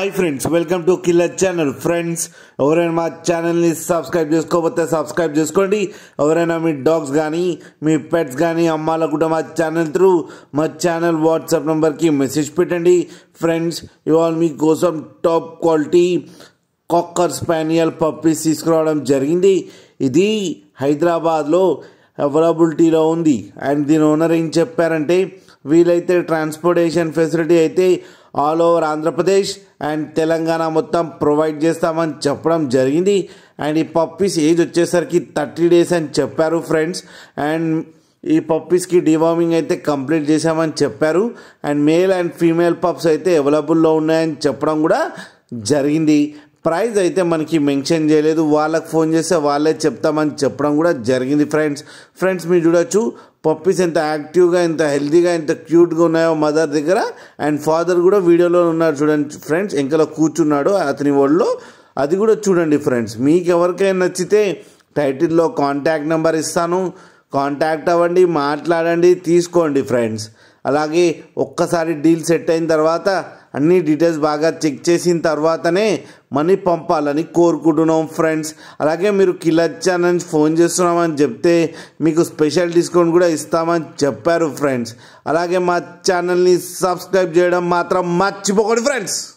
hi friends welcome to killer channel friends ఎవరైనా మా ఛానల్ని సబ్స్క్రైబ్ చేసుకోకపోతే సబ్స్క్రైబ్ చేసుకోండి ఎవరైనా మీ డాగ్స్ కానీ మీ పెట్స్ కానీ అమ్మాలనుకుంటే మా ఛానల్ త్రూ మా ఛానల్ వాట్సాప్ నెంబర్కి మెసేజ్ పెట్టండి ఫ్రెండ్స్ ఇవాళ మీకోసం top quality cocker spaniel puppies తీసుకురావడం జరిగింది ఇది హైదరాబాద్లో అవైలబిలిటీలో ఉంది అండ్ దీని ఓనర్ ఏం చెప్పారంటే వీలైతే ట్రాన్స్పోర్టేషన్ ఫెసిలిటీ అయితే all over Andhra Pradesh and Telangana మొత్తం ప్రొవైడ్ చేస్తామని చెప్పడం జరిగింది అండ్ ఈ పప్పీస్ ఏజ్ వచ్చేసరికి థర్టీ డేస్ అని చెప్పారు ఫ్రెండ్స్ అండ్ ఈ పప్పీస్కి డివార్మింగ్ అయితే కంప్లీట్ చేశామని చెప్పారు and male and female pups అయితే అవైలబుల్లో ఉన్నాయని చెప్పడం కూడా జరిగింది ప్రైస్ అయితే మనకి మెన్షన్ చేయలేదు వాళ్ళకి ఫోన్ చేస్తే వాళ్ళే చెప్తామని చెప్పడం కూడా జరిగింది ఫ్రెండ్స్ ఫ్రెండ్స్ మీరు చూడొచ్చు పప్పీస్ ఎంత యాక్టివ్గా ఎంత హెల్తీగా ఎంత క్యూట్గా ఉన్నాయో మదర్ దగ్గర అండ్ ఫాదర్ కూడా వీడియోలో ఉన్నారు చూడండి ఫ్రెండ్స్ ఎంకలో కూర్చున్నాడు అతని ఒళ్ళో అది కూడా చూడండి ఫ్రెండ్స్ మీకు ఎవరికైనా నచ్చితే టైటిల్లో కాంటాక్ట్ నెంబర్ ఇస్తాను కాంటాక్ట్ అవ్వండి మాట్లాడండి తీసుకోండి ఫ్రెండ్స్ అలాగే ఒక్కసారి డీల్ సెట్ అయిన తర్వాత అన్ని డీటెయిల్స్ బాగా చెక్ చేసిన తర్వాతనే మనీ పంపాలని కోరుకుంటున్నాం ఫ్రెండ్స్ అలాగే మీరు కిలచ్చా నుంచి ఫోన్ చేస్తున్నామని చెప్తే మీకు స్పెషల్ డిస్కౌంట్ కూడా ఇస్తామని చెప్పారు ఫ్రెండ్స్ అలాగే మా ఛానల్ని సబ్స్క్రైబ్ చేయడం మాత్రం మర్చిపోకండి ఫ్రెండ్స్